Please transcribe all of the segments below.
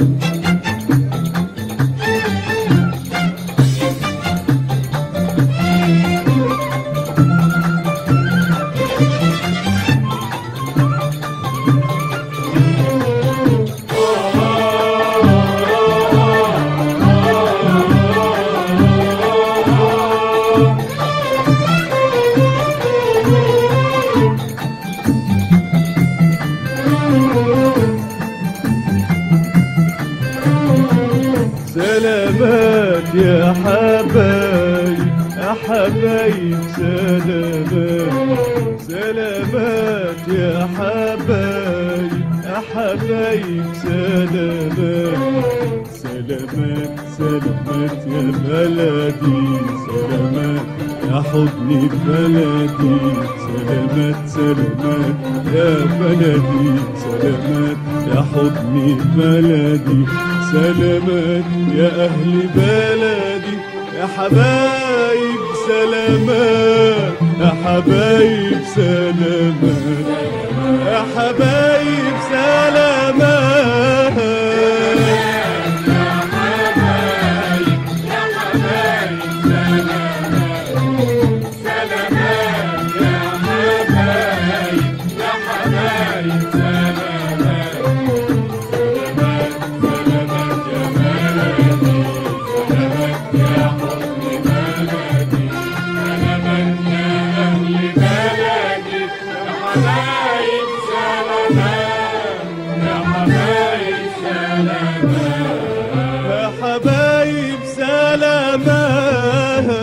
سلامات يا حبايب يا حبايب سلامات سلامات يا حبايب يا حبايب سلامات سلامات سلامات يا بلدي سلامات يا حضني بلدي سلامات سلامات يا بلدي سلامات يا حضني بلدي سلامات يا أهل بلدي يا حبايب سلامات يا حبايب سلامات يا حبايب سلامات يا حبايب سلامات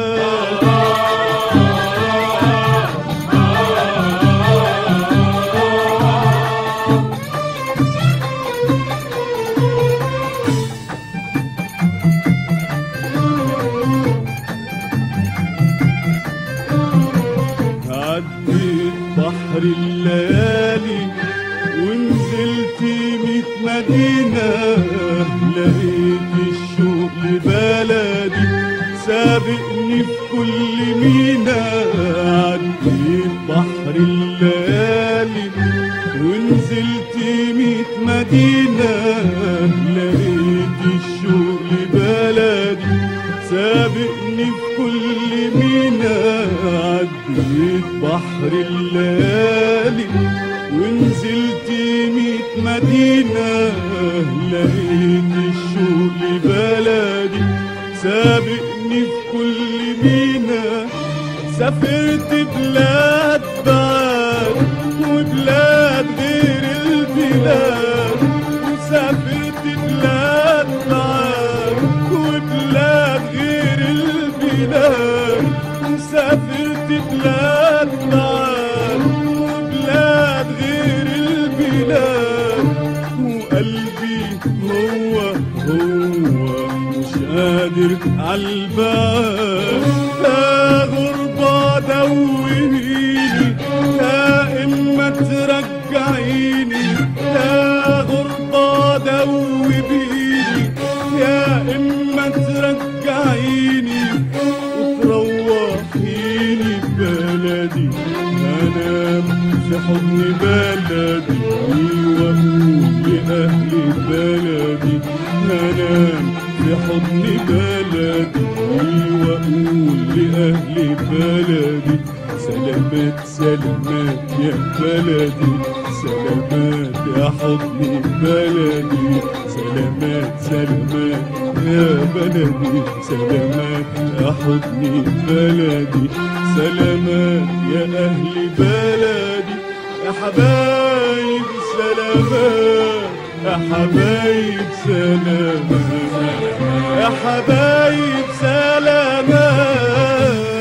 عديت بحر الليالي ونزلت ميت مدينة لقيت الشوق لبلدي سابقني في كل مينا عديت بحر الليالي ونزلت ميت مدينة لقيت الشوق لبلدي سابقني في كل مينا عديت بحر الليالي ونزلت ميت مدينة لقيت الشوق لبلدي سابقني في كل مينا سافرت بلاد بعاد وبلاد غير البلاد وسافرت بلاد بعاد وبلاد غير البلاد وسافرت بلاد بعاد وبلاد غير البلاد وقلبي هو هو مش قادر عالبال يا غربة دويني يا إما ترجعيني يا غربة دوبيني يا إما ترجعيني وتروحيني بلدي أنام في حضن بلدي وأقول لأهل بلدي أنام في حضن بلدي وأقول لأهل بلدي سلامات سلامات يا بلدي سلامات يا حضن بلدي سلامات سلامات يا بلدي سلامات يا حضن بلدي سلامات يا أهل بلدي يا حبايب سلامات يا حبايب سلامات يا حبايب سلامات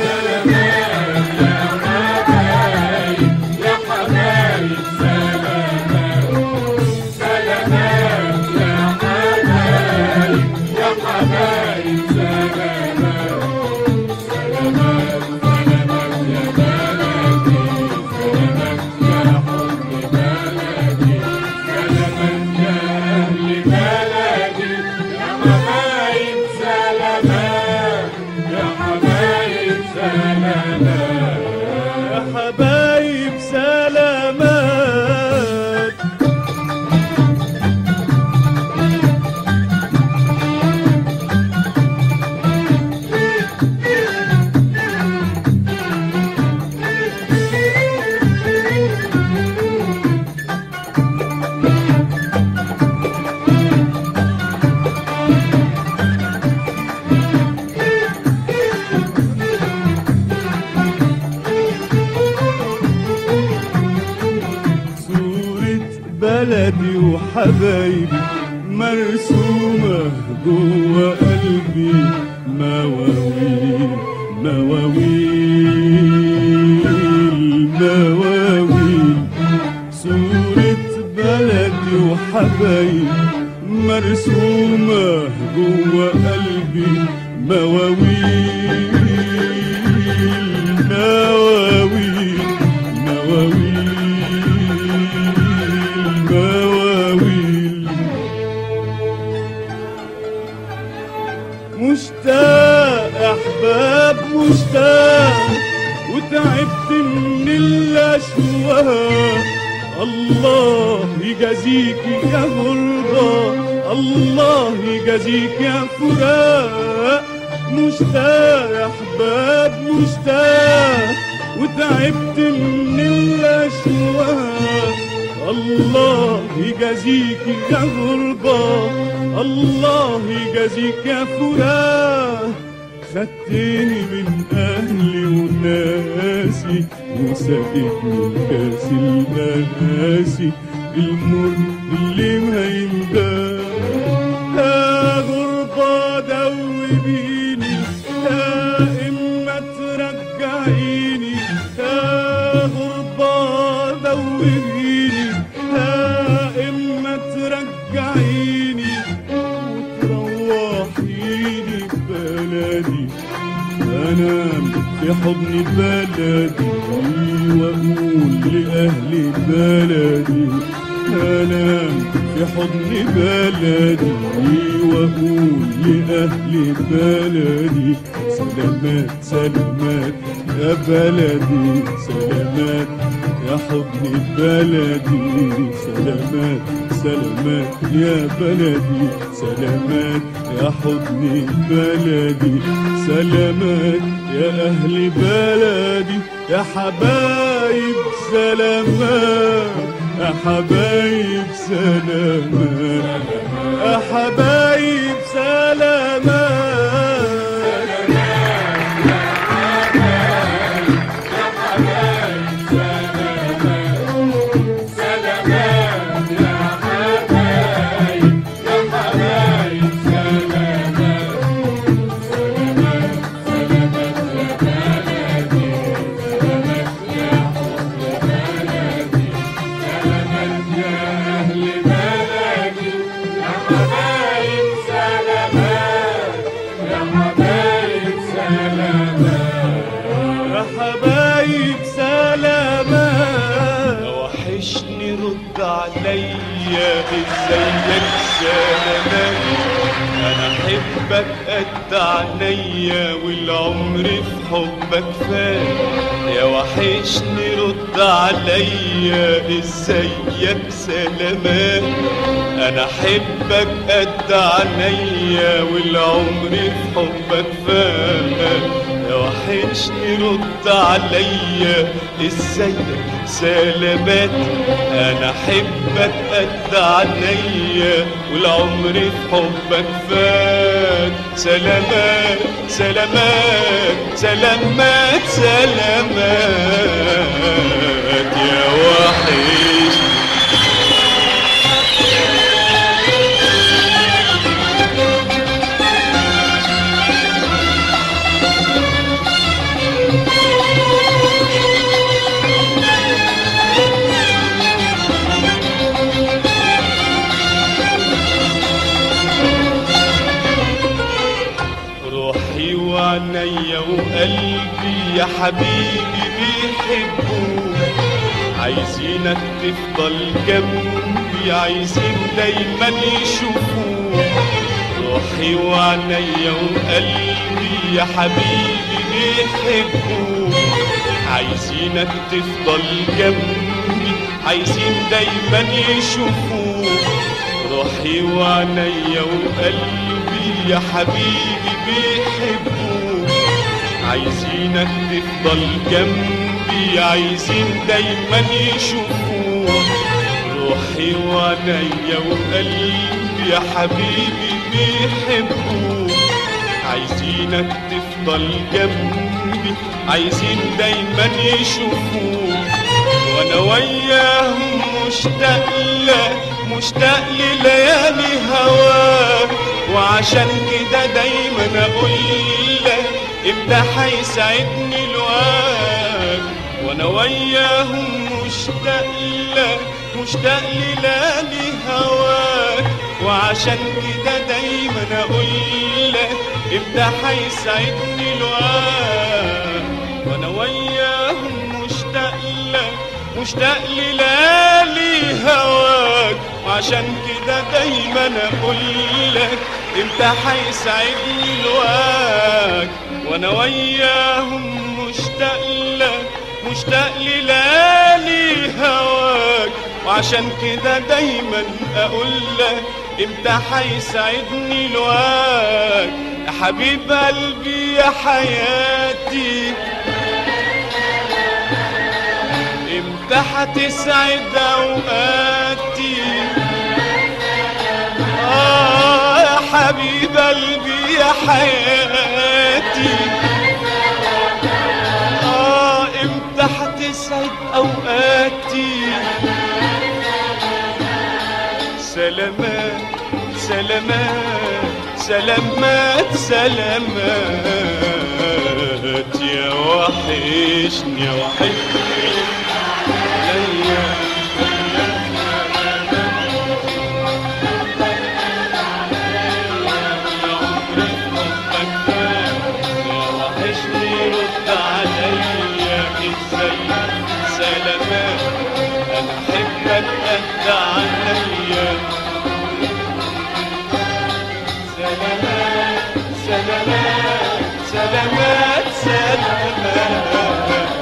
يا حبايب سلامات وحبايبي مرسومة جوا قلبي مواويل مواويل مواويل صورة بلدي وحبايبي مرسومة جوا قلبي مواويل مواويل مواويل مواويل مشتاق احباب مشتاق وتعبت من الاشواق الله يجازيك يا غربة الله يجازيك يا فراق مشتاق يا احباب مشتاق وتعبت من الاشواق الله يجازيك يا غربة الله يجازيك يا فراق خدتني من أهلي وناسي وسقتني كاس المناسي المر اللي ما يندى يا غربة دوبيني يا إما ترجعيني يا غربة دوبيني يا إما ترجعيني وتروحيني بلدي أنام في حضن بلدي وأقول لأهل بلدي أنام في حضن بلدي وأقول لأهل بلدي سلامات سلامات يا بلدي سلامات يا حضن بلدي سلامات سلامات يا بلدي سلامات يا حضن بلدي سلامات يا أهل بلدي يا حبايب سلامات يا حبايب سلامات يا حبايب سلامات يا حبايب سلامات وحشني رد عليا ازيك سلامات انا احبك قد عينيا والعمر في حبك فات يا وحشني رد عليا ازيك سلامات انا احبك قد عينيا والعمر في حبك فات يا وحشني رد عليا ازيك سلامات انا احبك قد عينيا والعمر في حبك فات سلامات سلامات سلامات سلامات يا وحشني روحي وعينيا وقلبي يا حبيبي بيحبوك عايزينك تفضل جنبي عايزين دايما يشوفوك روحي وعينيا وقلبي يا حبيبي بيحبوك عايزينك تفضل جنبي عايزين دايما يشوفوك روحي وعينيا وقلبي يا حبيبي بيحبوك عايزينك تفضل جنبي عايزين دايما يشوفوك روحي وعينيا وقلبي يا حبيبي بيحبوك عايزينك تفضل جنبي عايزين دايما يشوفوك وانا وياهم مشتاق لك مشتاق لليالي هواك وعشان كده دايما اقول لك امتى هيسعدني الوقت وانا وياهم مشتاق لك مشتاق لليالي هواك وعشان كده دايما اقول لك امتى هيسعدني الوقت وانا وياهم مشتاق لك مشتاق لليالي هواك وعشان كده دايما اقول لك امتى هيسعدني الوقت وانا وياهم مشتاق لك مشتاق لليالي هواك وعشان كده دايما اقول لك امتى هيسعدني الوقت يا حبيب قلبي يا حياتي امتى هتسعد اوقاتي اه يا حبيب قلبي يا حياتي اه امتى هتسعد اوقاتي سلامات سلامات سلامات سلامات يا وحشني يا وحشني ليا وحشني رد عليا ازاي سلامات انا احبك قد عليا سلامات سلامات سلامات سلامات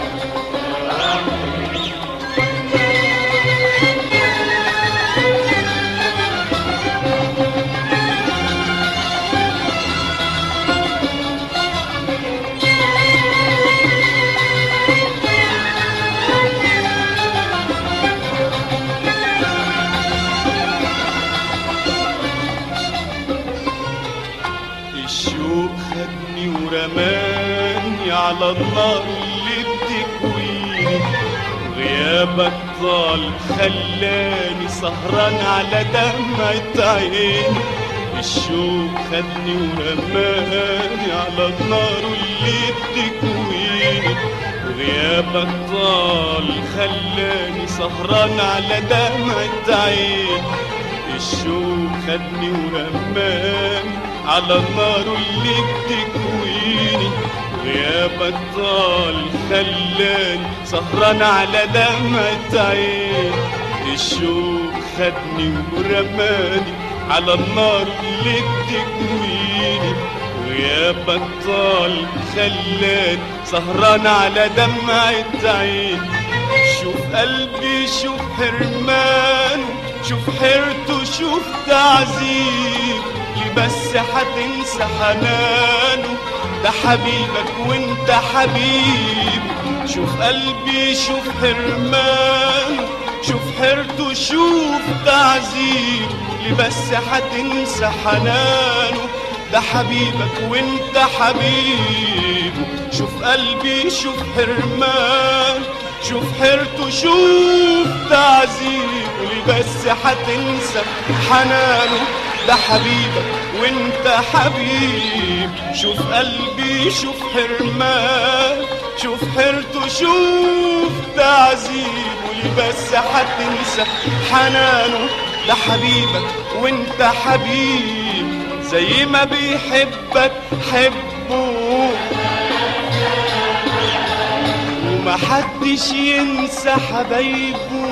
الشوق خدني ورماني على النار اللي بتكويني غيابك طال خلاني سهران على دمعة عيني الشوق خدني ورماني على النار اللي بتكويني غيابك طال خلاني سهران على دمعة عيني الشوق خدني ورماني على النار اللي بتكويني غيابك طال خلاني سهران على دمعة عين الشوق خدني ورماني على النار اللي بتكويني غيابك طال خلاني سهران على دمعة عين شوف قلبي شوف حرمانه شوف حيرته شوف تعذيب ليه بس هتنسى حنانه ده حبيبك وانت حبيب شوف قلبي شوف حرمانه شوف حيرته شوف تعذيب ليه بس هتنسى حنانه ده حبيبك وانت حبيبه شوف قلبي شوف حرمان شوف حيرته شوف تعذيبه ليه بس هتنسى حنانه ده حبيبك وانت حبيب شوف قلبي شوف حرمان شوف حيرته شوف تعذيبه ليه بس هتنسى حنانه ده حبيبك وانت حبيب زي ما بيحبك حبه ومحدش ينسى حبايبه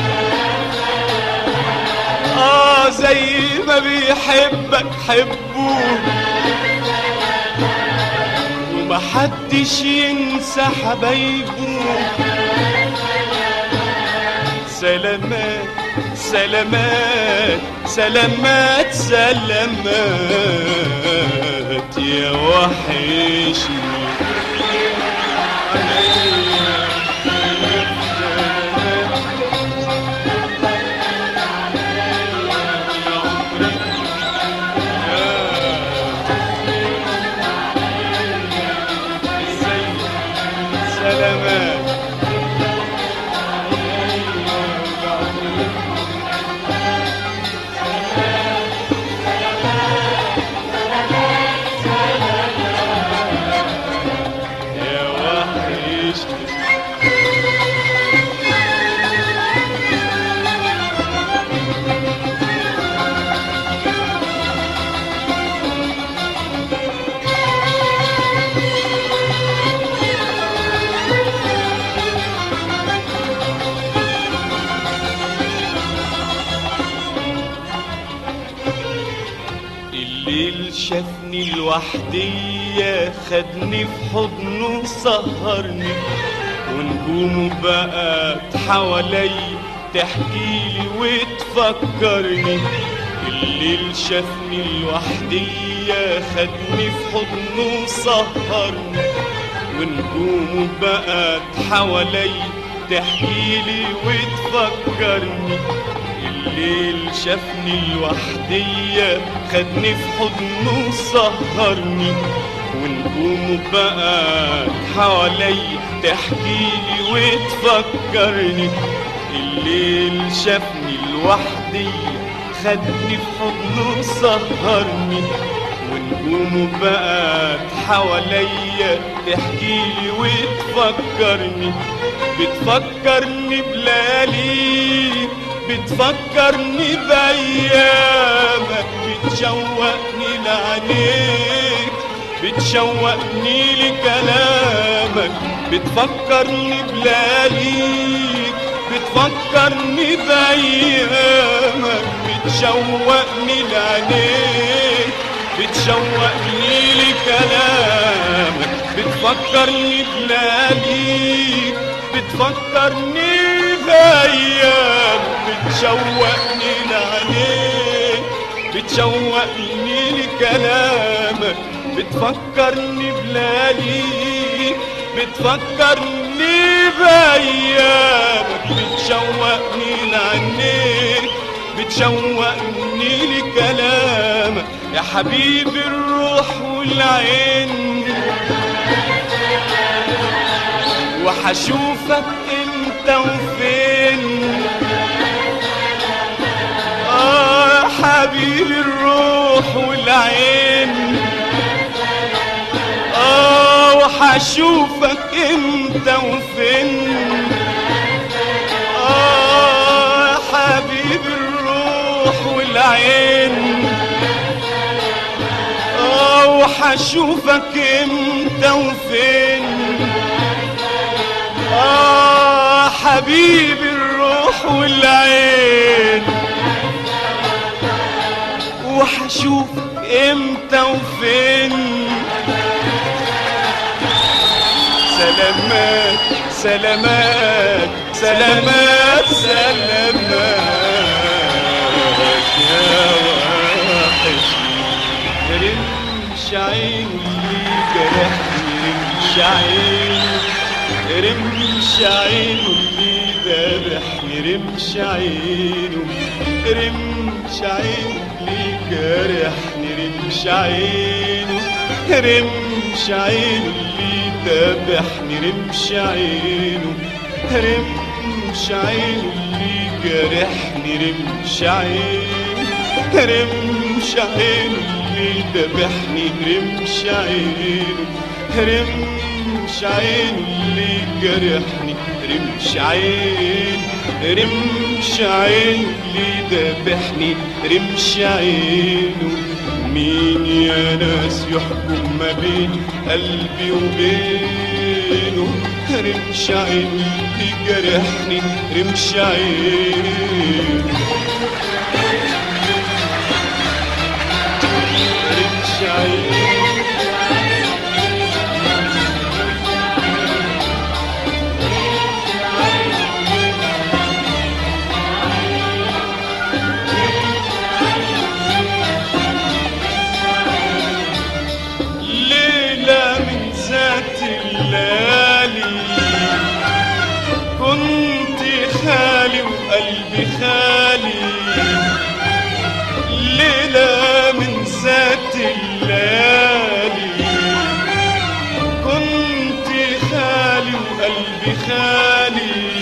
اه زي ما بيحبك حبه ومحدش ينسى حبايبه سلامات سلامات سلامات سلامات يا وحشني سلامات الليل شافني لوحدية خدني في حضنه سهرني ونجومه بقت حوالي تحكيلي وتفكرني الليل شافني لوحدية خدني في حضنه سهرني ونجومه بقت حوالي تحكيلي وتفكرني الليل شافني لوحدية خدني في حضنه سهرني ونجومه بقت حوالي تحكيلي وتفكرني الليل شافني لوحدية خدني في حضنه سهرني ونجومه بقت حواليا تحكيلي وتفكرني بتفكرني بلياليك بتفكرني بأيامك بتشوقني لعينيك بتشوقني لكلامك بتفكرني بلياليك بتفكرني بأيامك بتشوقني لعينيك بتشوقني لكلامك بتفكرني بلياليك بتفكرني بأيام بتشوقني لعينيك بتشوقني لكلامك بتفكرني بلياليك بتفكرني بأيامك بتشوقني لعينيك بتشوقني لكلامك يا حبيبي الروح والعين وحشوفك انت وفين اه حبيبي الروح والعين اه وحشوفك انت وفين اه حبيبي الروح والعين اه وحشوفك امتى وفين آه حبيبي الروح والعين وحشوفك امتى وفين سلامات سلامات سلامات سلامات يا وحشني رمش عيني جرحني رمش عيني رمش عينه اللي ذبحني رمش عينه رمش عينه اللي جرحني رمش عينه رمش عينه اللي ذبحني رمش عينه رمش عينه اللي جرحني رمش عينه رمش عينه اللي ذبحني رمش عينه رمش عينه اللي جرحني رمش عين رمش عين اللي ذبحني رمش عينه مين يا ناس يحكم ما بين قلبي وبينه رمش عين اللي جرحني رمش عينه رمش عينه ليلة من ذات الليالي كنت خالي وقلبي خالي ليلة من ذات الليالي كنت خالي وقلبي خالي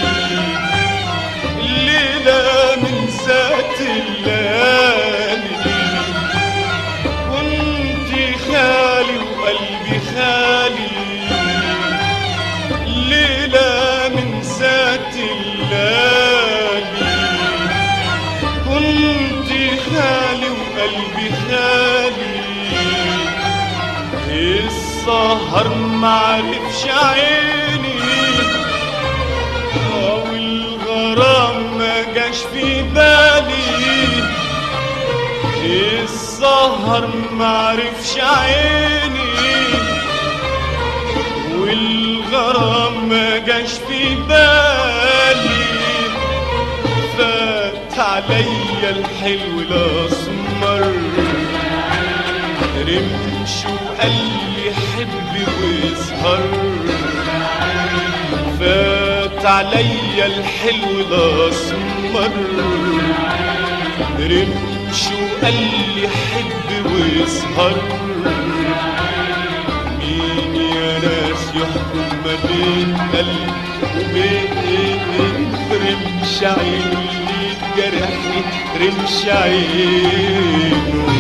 ليلة من ذات الليالي كنت خالي وقلبي خالي ليلة من ذات الليالي كنت خالي وقلبي خالي السهر معرفش عيني او الغرام ما جاش في بالي السهر السهر معرفش عيني والغرام ما جاش في بالي فات عليا الحلو الاسمر رمش وقال لي حبي واسهر فات عليا الحلو الاسمر رمش وقال لي حب واسهر مين يا ناس يحكم ما بين قلب وبين رمش عينه اللي جرحني رمش عينه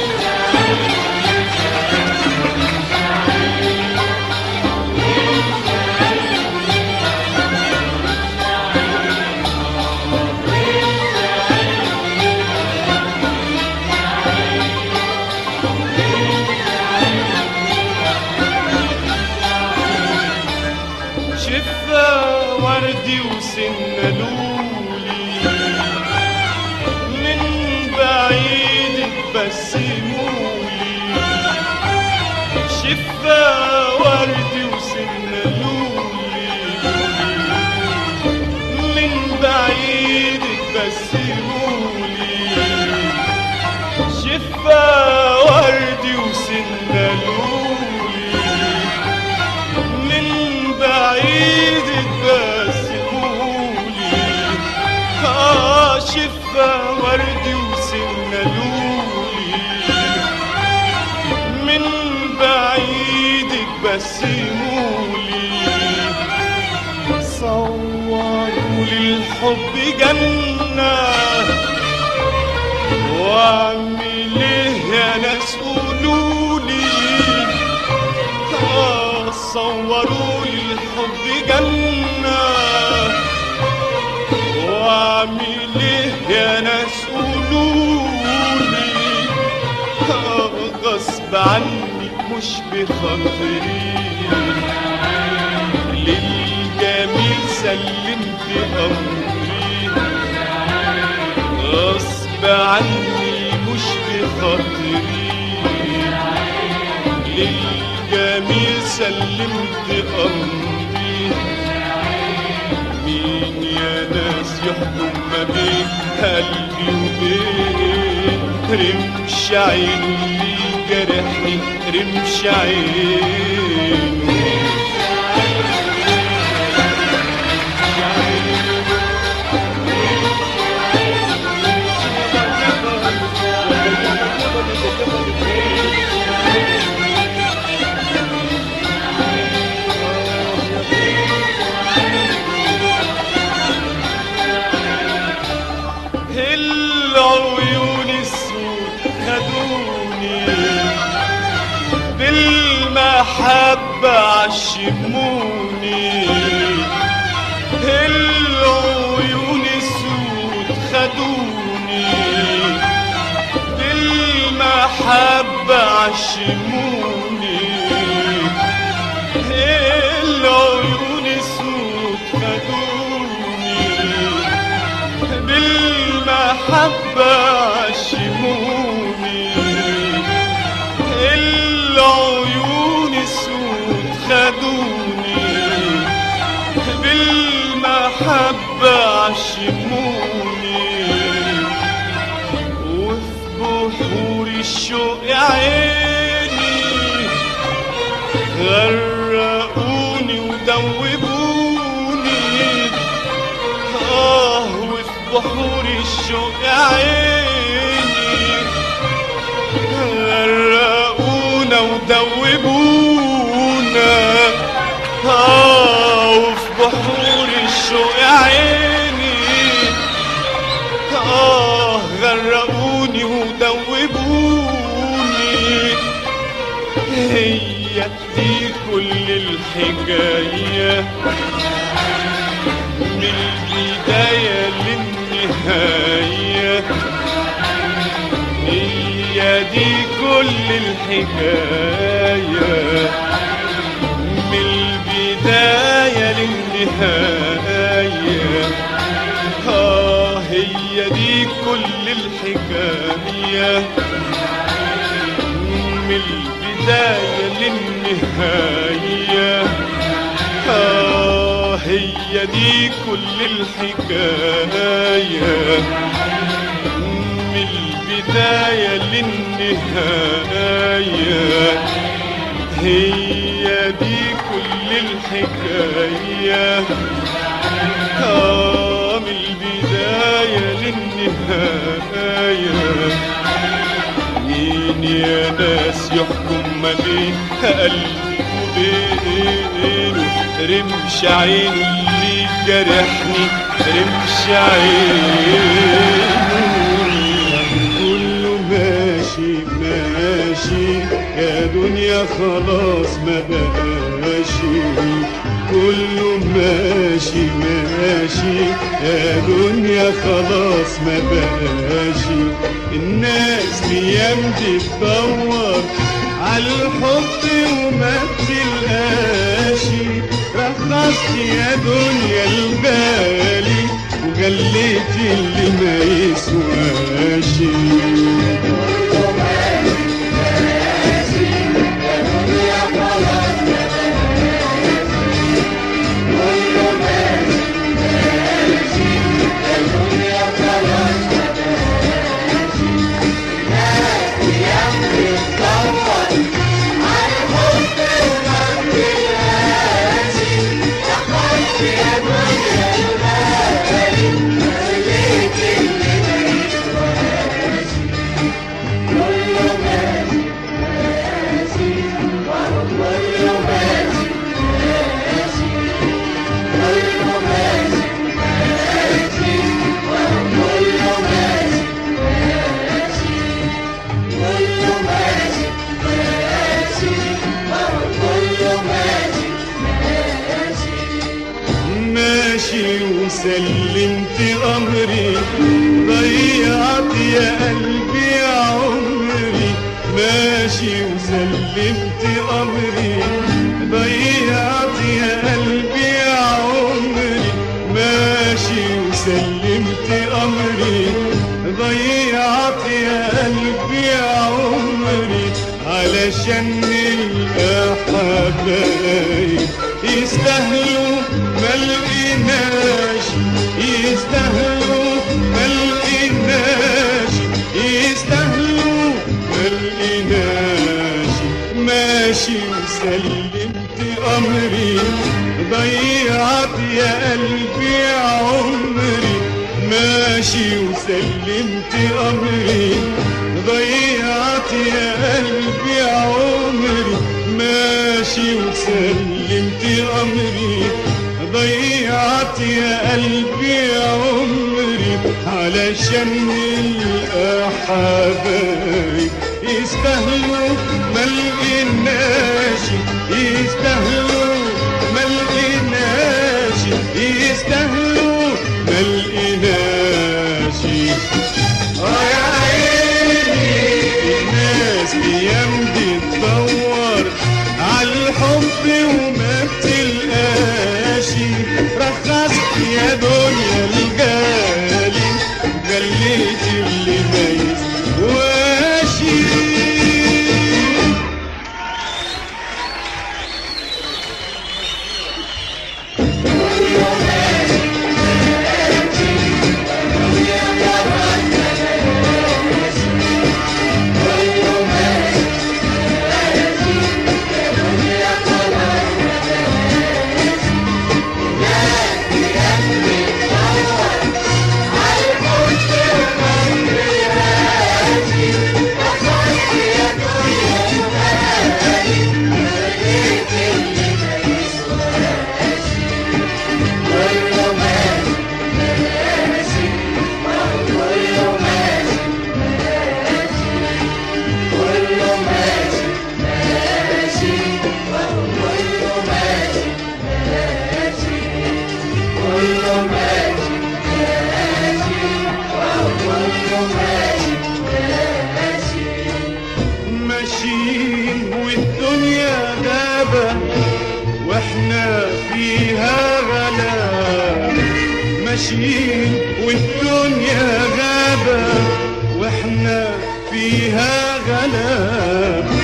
شفا وردي وسنة لولي من بعيد بسمولي شفا وردي وسنة لولي من بعيد بسمولي شفا وردي وسنة لولي من بعيد تبسمولي كاشفة وردي وسنلولي من بعيد تبسمولي صوروا لي الحب جنة واعمل ايه يا ناس قولولي صوروا لي الحب جنة واعمل ايه يا ناس قولولي غصب عني مش بخاطري للجميل سلمت امري غصب عني مش بخاطري للجميل سلمت أمري مين يا ناس يحكم ما بين قلبي وبين رمش عين اللي جرحني رمش عينه العيون السود خدوني بالمحبة عشموني العيون السود خدوني بالمحبة عشموني العيون السود خدوني بالمحبة عشموني العيون السود خدوني بالمحبة عشموني وفي بحور الشوق يا عيني غرقوني ودوبوني آه وفي بحور الشوق يا عيني غرقونا ودوبونا آه وفي بحور الشوق يا عيني آه غرقوني ودوبوني هي دي كل الحكاية من البداية للنهاية هي دي كل الحكاية من البداية للنهاية آه هي دي كل الحكاية البداية للنهاية آه هي دي كل الحكاية من البداية للنهاية هي دي كل الحكاية آه من البداية للنهاية مين يا ناس يحكم ما بين قلبي وبينه رمش عين اللي جرحني رمش عينه كله ماشي ماشي يا دنيا خلاص ما بقاشي كله ماشي ماشي يا دنيا خلاص ما بقاشي الناس ايام تدور على الحب وما تلقاشي رخصت يا دنيا الغالي وجليت اللي ما يسواشي ماشي وسلمت امري ضيعت يا قلبي عمري ماشي وسلمت امري ضيعت يا قلبي عمري ماشي وسلمت امري ضيعت يا قلبي عمري علشان نلقى حبايب يستاهلوا ما لقيناش يستاهلوا ما لقيناش يستاهلوا ما لقيناش ماشي وسلمت امري ضيعت يا قلبي عمري ماشي وسلمت امري ضيعت يا قلبي عمري ماشي وسلمت امري ضيعت يا قلبي عمري علشان نلقى حبايب يستاهلوا ما لقيناش يستاهلوا ما لقيناش يستاهلوا ما لقيناش اه يا عيني الناس ايام دي تدور عالحب وما بتلقاشي رخصت يا دنيا الجالي جليت اللي ما يسواشي ماشيين والدنيا غابة واحنا فيها غلا ماشيين والدنيا غابة واحنا فيها غلا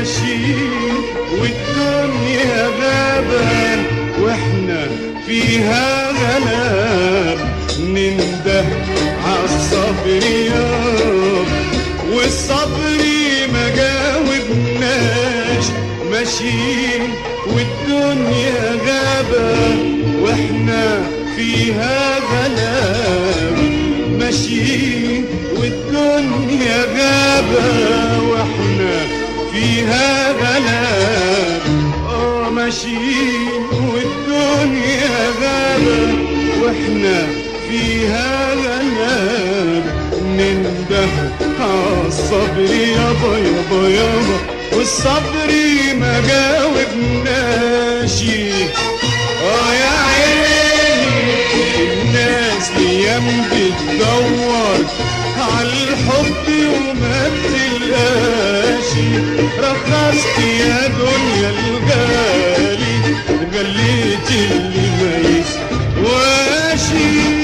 ماشيين والدنيا غابة واحنا فيها غلاب ننده عالصبر ياب والصبر ما جاوبناش ماشيين والدنيا غابة واحنا فيها غلاب ماشيين والدنيا غابة واحنا فيها غلاب اه ماشيين والدنيا غابة واحنا فيها غلاب ننده عالصبر يابا يابا يابا والصبر ما جاوبناش اه يا عيني الناس ايام بتدور عالحب وما بتلقاش رخصت يا دنيا الغالي غليت اللي ما يسواش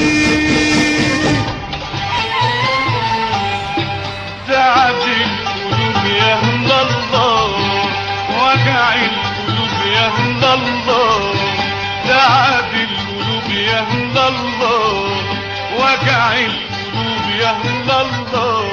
تعب القلوب يا هند الله وجع القلوب يا هند الله تعب القلوب يا هند الله وجع القلوب يا هند الله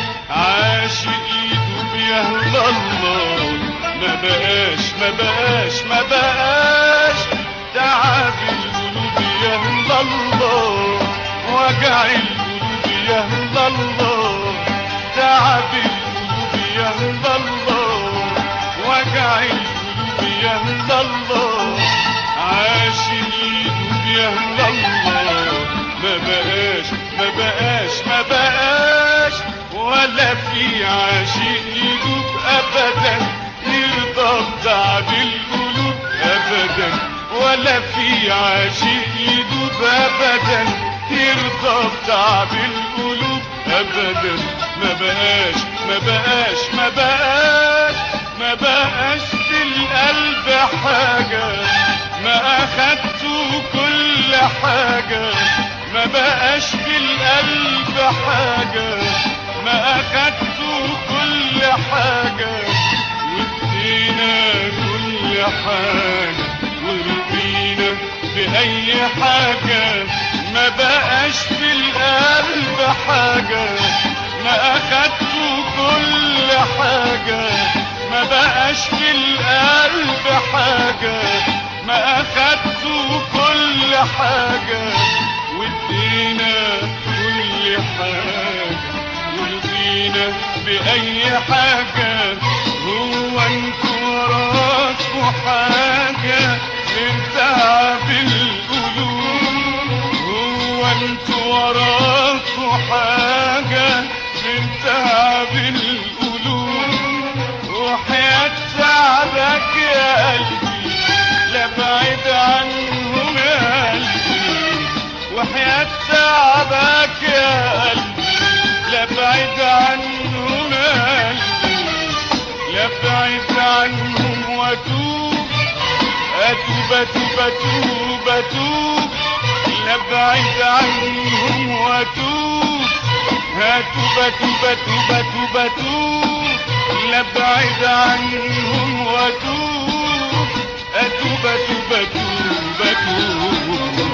عاشق يدوب يا هند الله ما بقاش ما بقاش ما بقاش تعب القلوب يا هند الله وجع القلوب يا هند الله تعب القلوب يا هند الله وجع القلوب يا هند الله عاشق يدوب يا هند الله ما بقاش ما بقاش ما بقاش ولا في عاشق يدوب ابدا يرضى بتعب القلوب ابدا ولا في عاشق يدوب ابدا يرضى بتعب القلوب ابدا ما بقاش ما بقاش ما بقاش ما بقاش في القلب حاجة ما اخدته كل حاجة ما بقاش في القلب حاجة ما اخدته كل حاجة وادينا كل حاجة ورضينا بأي حاجة ما بقاش في القلب حاجة ما أخدته كل حاجة ما بقاش في القلب حاجة ما أخدته كل حاجة وادينا كل حاجة ورضينا بأي حاجة هو انتوا وراكوا حاجة غير تعب القلوب هو انتوا وراكوا حاجة غير تعب القلوب وحياة تعبك يا قلبي لا بعيد عنهم يا قلبي وحياة تعبك يا قلبي لا بعيد عنهم يا قلبي لا بعيد عنهم واتوب اتوب اتوب اتوب اتوب لا بعيد عنهم واتوب اتوب اتوب اتوب اتوب اتوب لا بعيد عنهم واتوب اتوب اتوب اتوب اتوب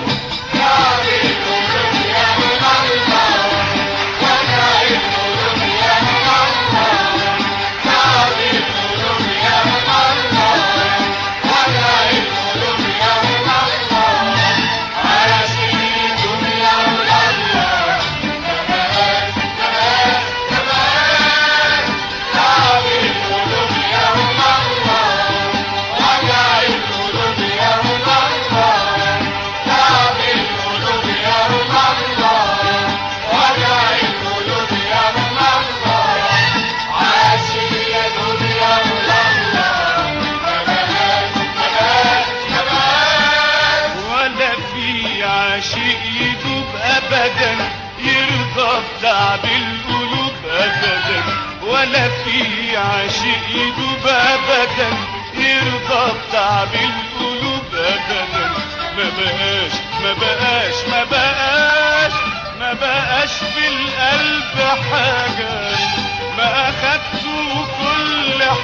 ولا في عاشق يدوب ابدا يرضى بتعب القلوب ابدا ولا في عاشق يدوب ابدا يرضى بتعب القلوب ابدا ما بقاش ما بقاش ما بقاش ما بقاش في القلب حاجة ما اخدته كل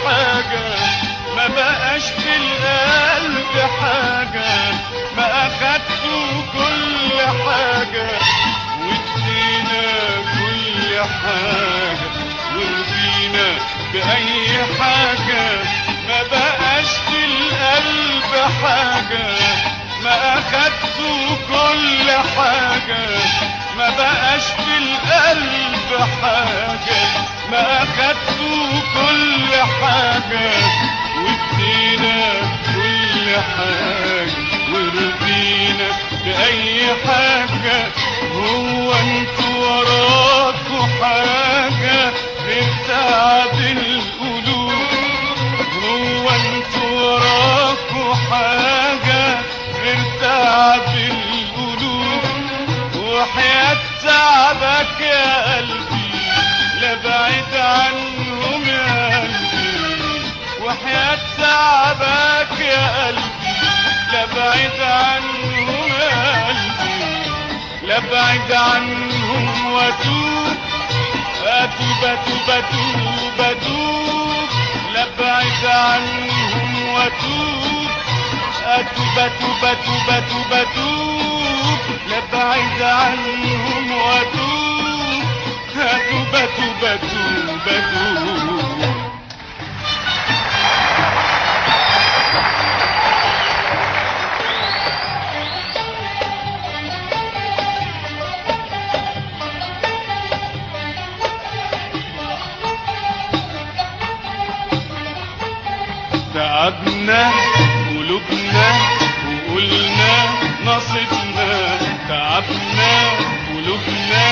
حاجة ما بقاش في القلب حاجة ما أخدتوا كل حاجة وادينا كل حاجة ورضينا بأي حاجة ما بقاش في القلب حاجة ما أخدتوا كل حاجة ما بقاش في القلب حاجة ما أخدتوا كل حاجة وادينا كل حاجة ورضينا بأي حاجة هو انتوا وراكوا حاجة غير تعب القلوب هو انتوا وراكوا حاجة غير تعب القلوب وحياة تعبك يا قلبي لا بعيد عنهم يا قلبي وحياة تعبك يا قلبي لا بعيد عنهم يا قلبي لا بعيد عنهم واتوب اتوب اتوب اتوب اتوب لا بعيد عنهم واتوب اتوب اتوب اتوب اتوب اتوب لا بعيد عنهم واتوب اتوب اتوب اتوب اتوب تعبنا قلوبنا وقلنا نصيبنا تعبنا قلوبنا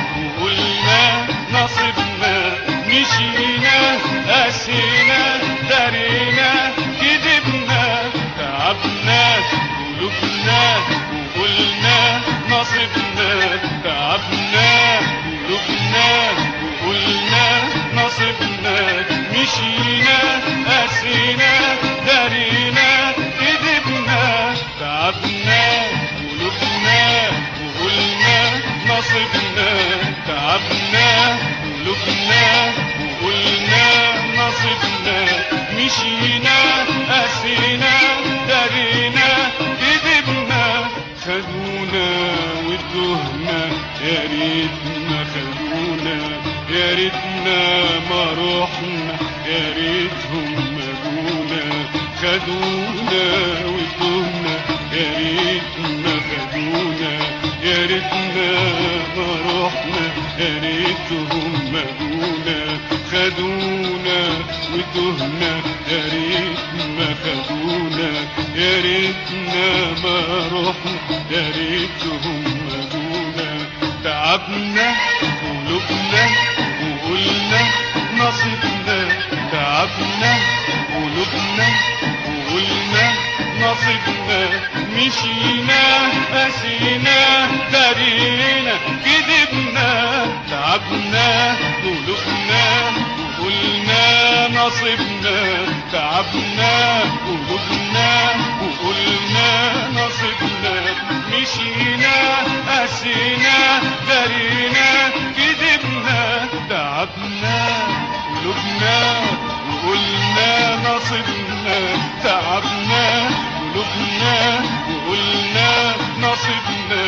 وقلنا نصيبنا مشينا قاسينا دارينا كذبنا تعبنا قلوبنا وقلنا نصيبنا تعبنا قلوبنا وقلنا نصيبنا مشينا قاسينا دارينا كذبنا تعبنا قلوبنا وقلنا نصيبنا تعبنا قلوبنا وقلنا نصيبنا مشينا قاسينا دارينا كذبنا خدونا وتهنا يا ريتنا خدونا يا ريتنا ما رحنا يا ريتهم مجونا خدونا وتهنا يا ريتنا خدونا يا ريتنا ما رحنا يا ريتهم مجونا خدونا وتهنا يا ريتنا خدونا يا ريتنا ما رحنا يا ريتهم مجونا تعبنا قلوبنا وقلنا نصيبنا تعبنا قلوبنا وقلنا نصيبنا مشينا قاسينا دارينا كذبنا تعبنا قلوبنا وقلنا نصيبنا تعبنا قلوبنا وقلنا نصيبنا مشينا قاسينا دارينا كذبنا تعبنا قلوبنا وقلنا نصيبنا تعبنا قلوبنا وقلنا نصيبنا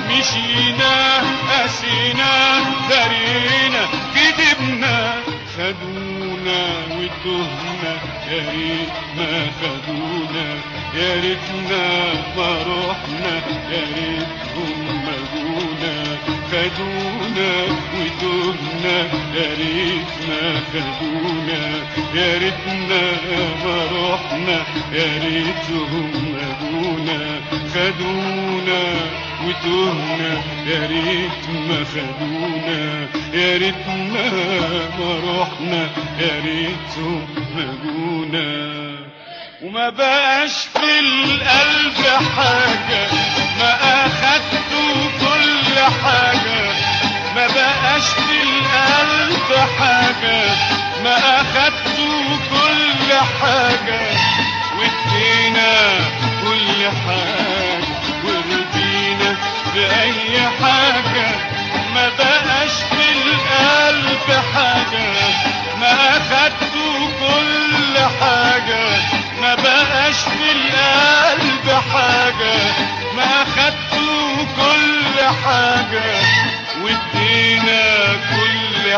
مشينا قاسينا دارينا كذبنا خدونا وتهنا يا ريت ما خدونا يا ريتنا ما رحنا يا ريتهم مجونا خدونا وتهنا يا ريت ما خدونا يا ريتنا ما رحنا يا ريتهم مجونا خدونا وتهنا يا ريت ما خدونا يا ريتنا ما رحنا يا ريتهم مجونا وما بقاش في القلب حاجة ما أخدتوا كل حاجة ما بقاش في القلب حاجة ما أخدتوا كل حاجة وادينا كل حاجة ورضينا بأي حاجة ما بقاش في القلب حاجة ما أخدتوا كل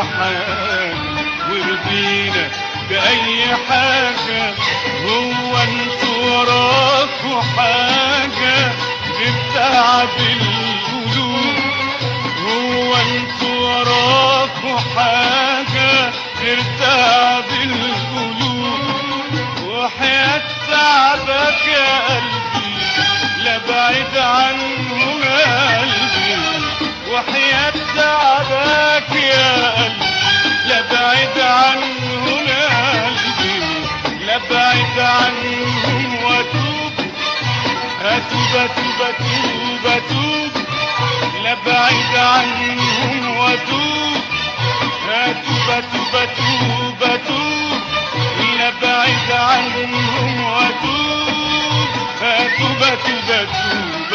حاجة ورضينا بأي حاجة هو انتوا وراكوا حاجة بتعب القلوب هو انتوا وراكوا حاجة ارتعب القلوب وحياة تعبك يا قلبي لا بعيد عنهم يا قلبي وحياة تعبك يا قلبي لا بعيد عنهم يا قلبي لا بعيد عنهم واتوب اتوب اتوب اتوب اتوب لا بعيد عنهم واتوب اتوب اتوب اتوب اتوب لا بعيد عنهم واتوب اتوب اتوب اتوب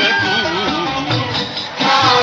اتوب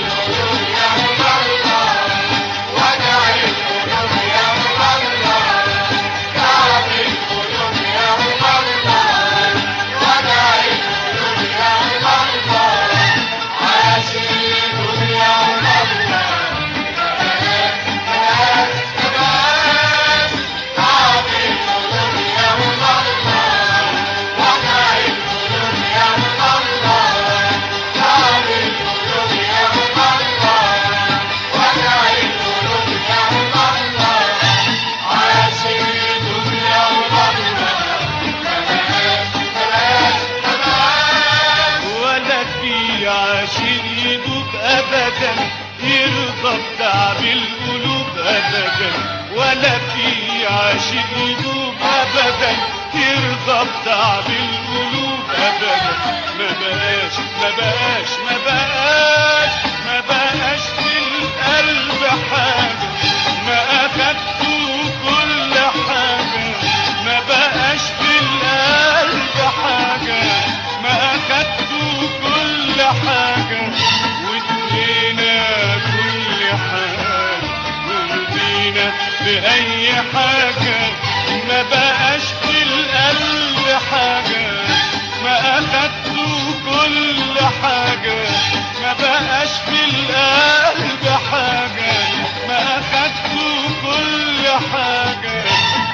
ولا في عاشر يدوب ابدا يرضى بتعب القلوب ابدا ولا في عاشر يدوب ابدا يرضى بتعب القلوب ابدا ما بقاش ما بقاش ما بقاش ما بقاش في القلب حاجه ما اخدته كل حاجه ما بقاش في القلب حاجه ما اخدته كل حاجه وادينا كل حاجه ورضينا باي حاجه ما بقاش في القلب حاجه ما اخدته كل حاجه ما بقاش في القلب حاجه ما اخدته كل حاجه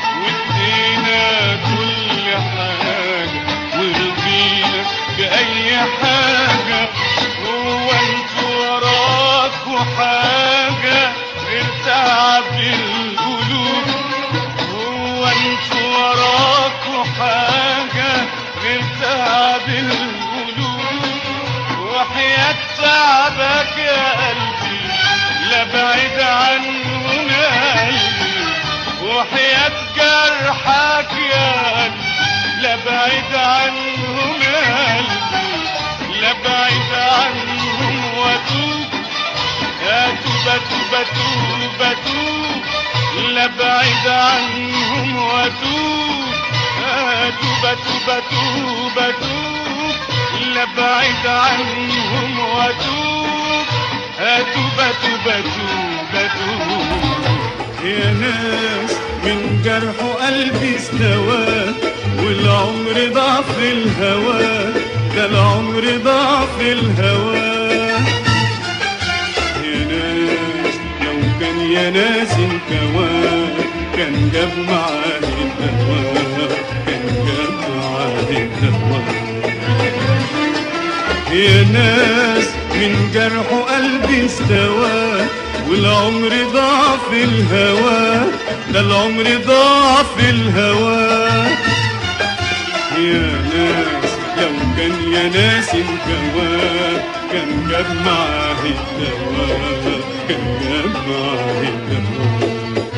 وادينا كل حاجه ورضينا باي حاجه هو انتوا وراكوا حاجه غير تعب القلوب هو انتوا وراكوا حاجه غير تعب القلوب وحياة تعبك يا قلبي لا بعيد عنهم يا قلبي وحياة جرحك يا قلبي لا بعيد عنهم يا قلبي لا بعيد عنهم واتوب اتوب اتوب اتوب اتوب لا بعيد عنهم واتوب اتوب اتوب اتوب اتوب لا بعيد عنهم واتوب اتوب اتوب اتوب اتوب يا ناس من جرح قلبي استوى والعمر ضعف الهوى ده العمر ضعف الهوى يا ناس لو كان يا ناس انكوى كان جاب معاه الهوى كان جاب معاه الهوى يا ناس من جرح قلبي استوى والعمر ضعف الهوى ده العمر ضعف الهوى يا ناس لو كان يا ناس انكوى كان جاب معاه الدواء كان جاب معاه الدواء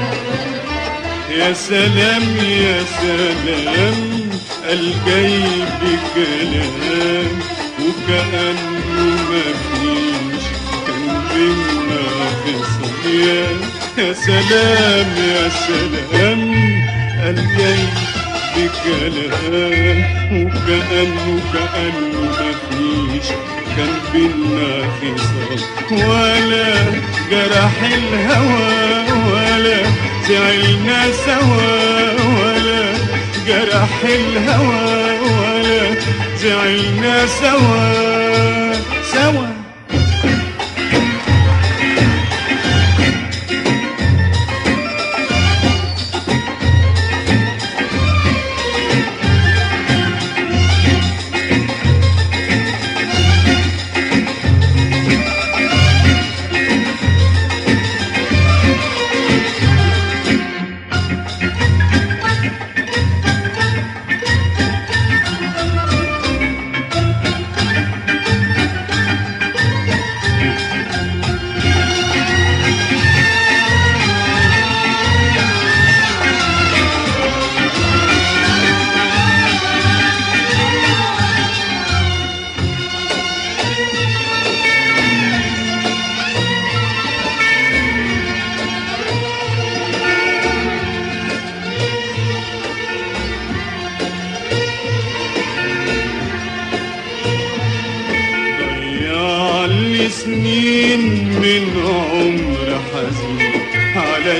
يا سلام يا سلام الجاي بكلام وكأنه مفيش كان بينا خصام يا يا سلام يا سلام الجاي بكلام وكأنه كأنه مفيش كان بينا خصام ولا جرح الهوى ولا زعلنا سوا ولا جرح الهوى ولا زعلنا سوا سوا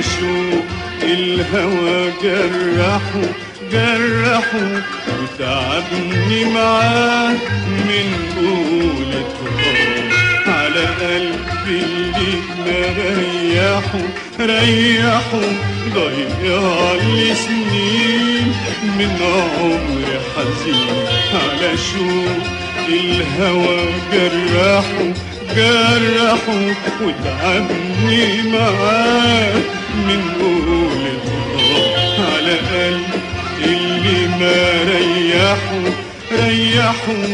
شوق الهوى جرحه جرحه وتعبني معاه من قولة غرام على قلبي اللي مريحه ريحه ضيع لي سنين من عمر حزين على شوق الهوى جرحه جرحه وتعبني معاه من قولة غرام على قلبي اللي ما ريحه ريحه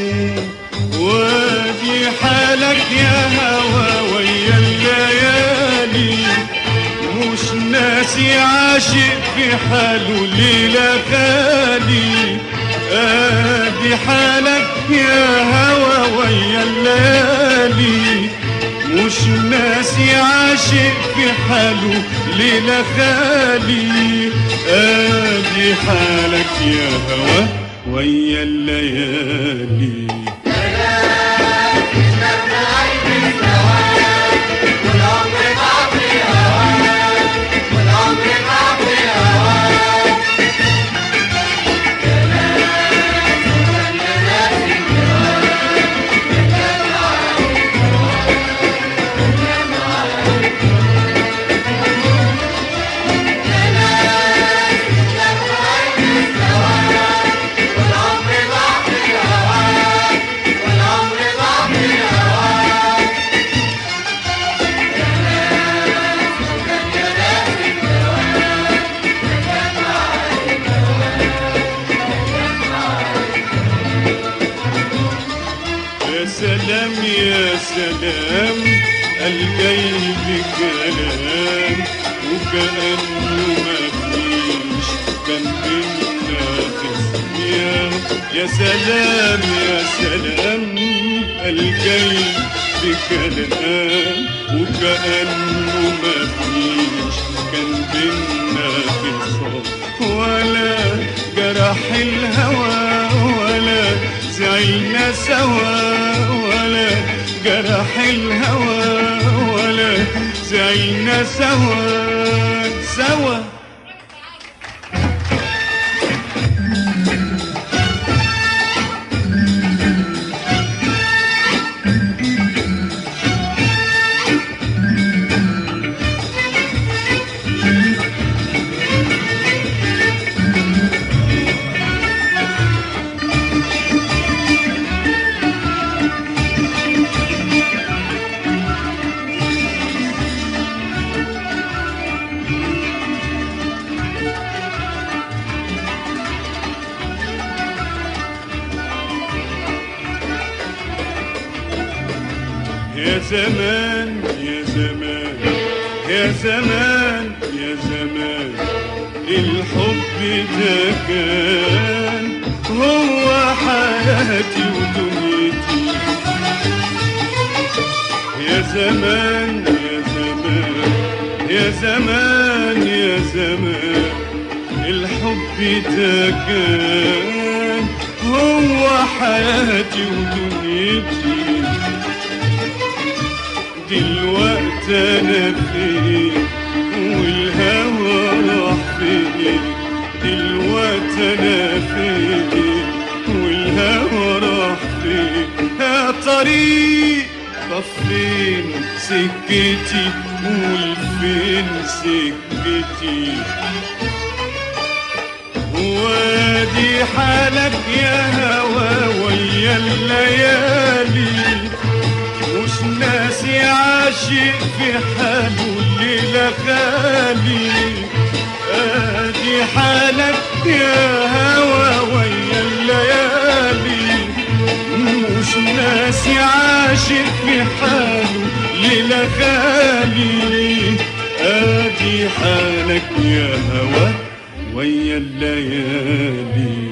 وادي حالك يا هوى ويا الليالي مش ناسي عاشق في حاله ليلة خالي ادي حالك يا هوى ويا الليالي مش ناسي عاشق في حاله ليلة خالي ادي حالك يا هوى ويا الليالي يا سلام يا سلام الجاي بكلام وكأنه ما فيش كان بينا خصيان يا سلام يا سلام الجاي بكلام وكأنه ما فيش كان بينا خصام ولا جرح الهوى ولا زعلنا سوا ولا جرح الهوى ولا زعلنا سوا سوا يا زمان يا زمان يا زمان يا زمان الحب ده كان هو حياتي ودنيتي يا زمان يا زمان يا زمان يا زمان الحب ده كان هو حياتي ودنيتي دلوقتي انا فين والهوى راح فين دلوقتي انا فين والهوى راح فين يا طريق طب فين سكتي قول فين سكتي وادي حالك يا هوى ويا الليالي مش ناسي عاشق في حاله الليلة خالي ادي حالك يا هوى ويا الليالي مش ناسي عاشق في حاله ليلة خالي ادي حالك يا هوى ويا الليالي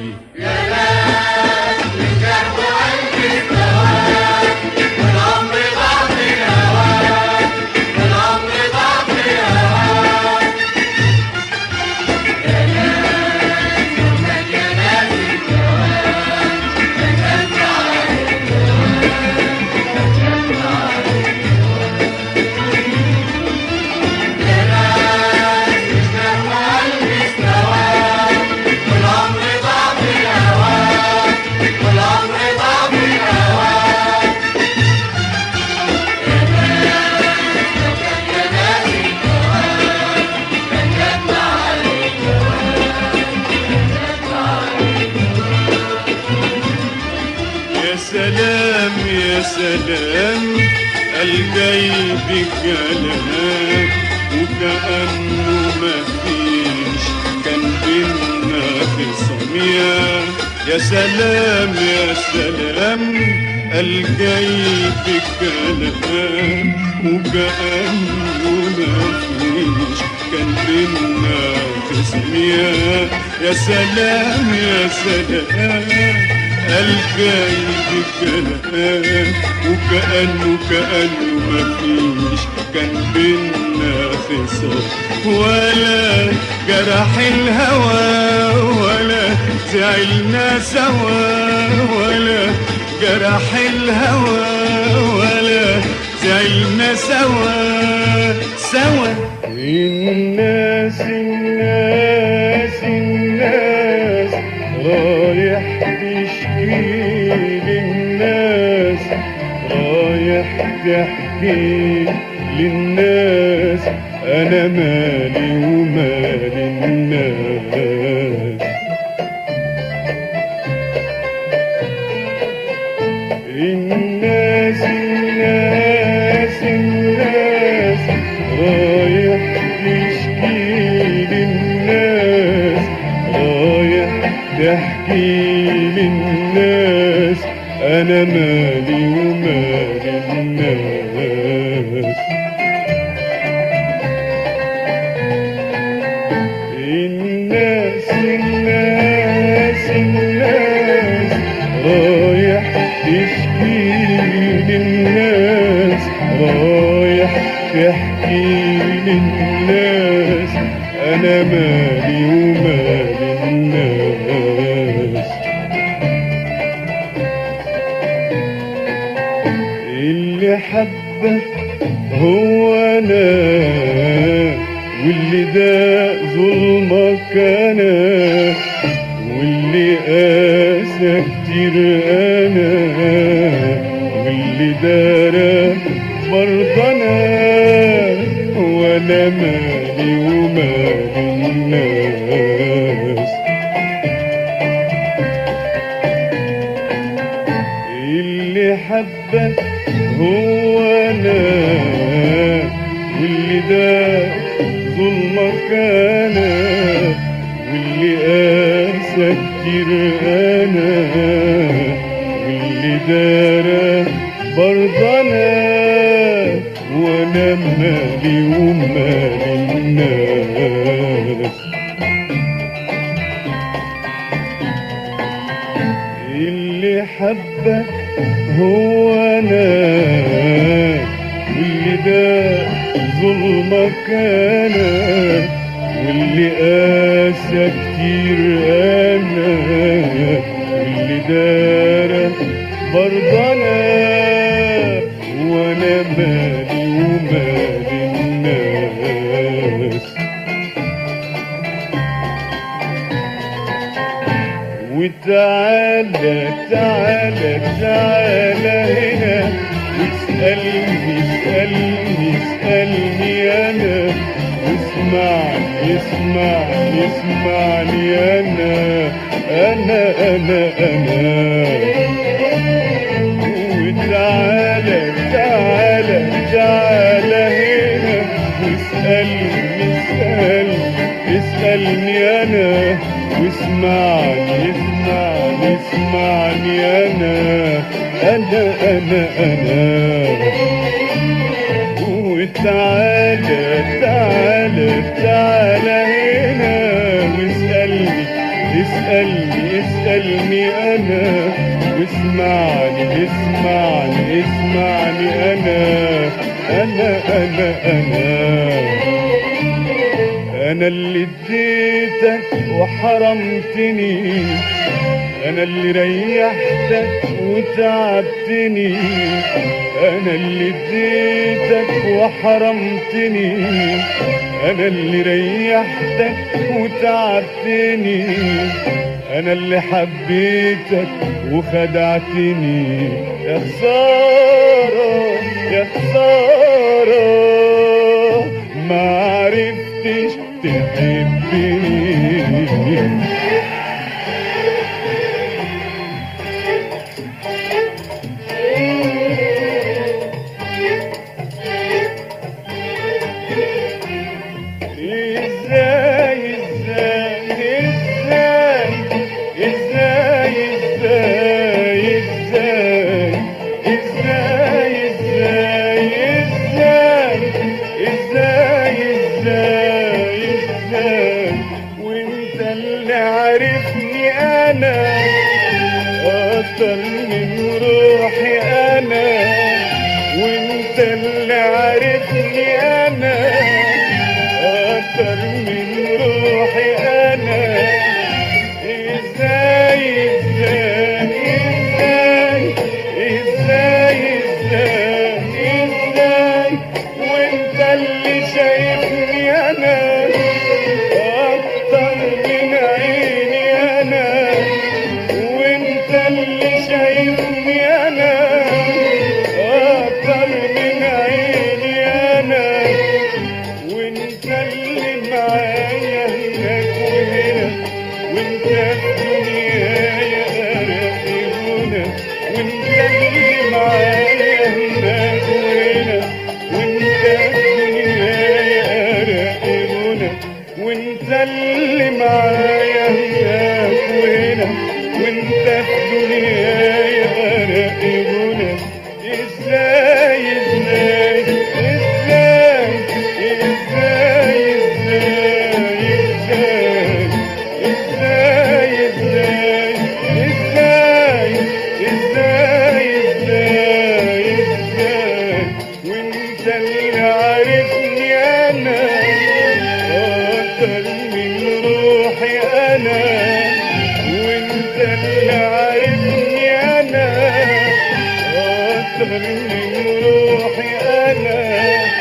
يا سلام الجاي بكلام وكأنه مفيش كان بينا خصام يا يا سلام يا سلام الجاي بكلام وكأنه مفيش كان بينا خصام يا يا سلام يا سلام الجاي بكلام وكأنه كأنه مفيش كان بينا خصام ولا جرح الهوى ولا زعلنا سوا ولا جرح الهوى ولا زعلنا سوا سوا الناس الناس الناس رايح تشكي للناس رايح تحكي للناس انا مالي ومال الناس الناس الناس الناس رايح تشكي للناس رايح تحكي للناس انا مالي ومال الناس الناس الناس الناس رايح تشكي للناس رايح تحكي للناس انا مالي ومال الناس اللي حبك هو انا واللي ده ظلمك انا واللي قاسى كتير انا واللي دار برضه انا ولا مالي ومال الناس اللي حبك هو انا واللي ده ظلمك انا واللي قاسى كتير انا واللي دار برضه انا وانا مالي ومال الناس اللي حبك هو انا واللي ده ظلمك انا واللي قاسى كتير انا واللي دار برضه انا وانا مالي ومال الناس وتعالى تعالى تعالى هنا واسألني اسألني اسألني أنا واسمعني اسمعني اسمعني أنا أنا أنا أنا وتعالى تعالى تعالى هنا واسألني اسألني اسألني أنا واسمعني اسمعني اسمعني أنا أنا أنا أنا وتعالى تعالى تعالى هنا واسألني اسألني اسألني أنا واسمعني اسمعني اسمعني أنا أنا أنا أنا أنا اللي اديتك وحرمتني أنا اللي ريحتك وتعبتني أنا اللي اديتك وحرمتني أنا اللي ريحتك وتعبتني أنا اللي حبيتك وخدعتني يا خسارة يا خسارة ما عرفتش تحبني عارفني انا اكتر من روحي انا وانت اللي عارفني انا اكتر من روحي انا ازاي ازاي ازاي ازاي ازاي ازاي وانت اللي شايفني انا اكتر من عيني انا وانت اللي شايفني انا اكتر من عيني انا وانت اللي معايا هناك وهنا وانت في دنيايا اراقي هنا وانت اللي معايا هناك وهنا وانت في دنيايا اراقي هنا وانت اللي معايا هناك وهنا وانت في دنيايا اراقي هنا ازاي ازاي ازاي ازاي ازاي ازاي ازاي ازاي ازاي ازاي ازاي وانت اللي عارفني انا اكتر من روحي انا وانت اللي عارفني انا اكتر من روحي انا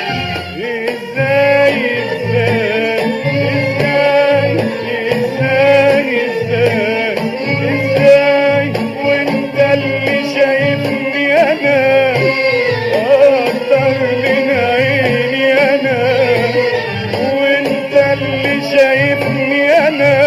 ازاي ازاي ازاي ازاي ازاي ازاي وانت اللي شايفني انا اكتر من عيني انا وانت اللي شايفني انا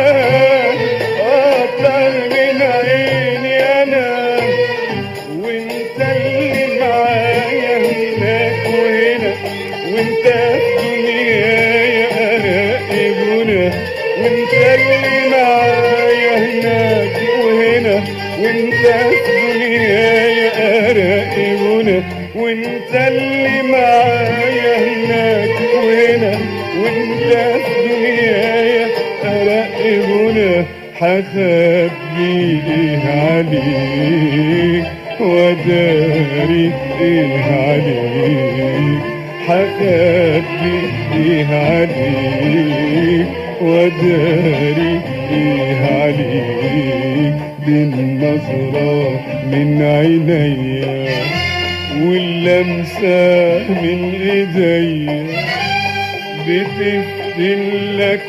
اكتر من عيني انا وانت اللي معايا هناك وهنا وانت في دنيايا اراقي هنا وانت اللي معايا هناك وهنا وانت في دنيايا اراقي هنا وانت اللي معايا هناك وهنا وانت في دنيايا اراقي هنا حخبي ايه عليك وداري ايه عليك حخبي ايه عليك وداري ايه عليك بالنظرة من عينيا واللمسة من ايديا بتفتن لك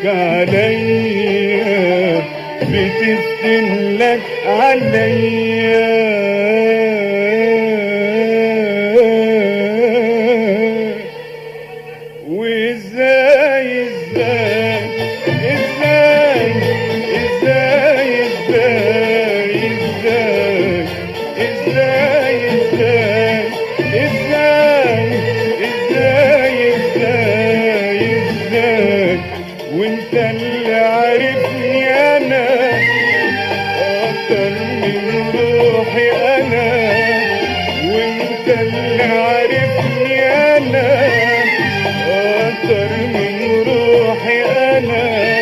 عليا بتفتن لك عليا وازاي ازاي ازاي ازاي ازاي ازاي ازاي ازاي ازاي ازاي ازاي ازاي وانت اللي عارفني انا اكتر من روحي انا وانت اللي عارفني انا اكتر من روحي انا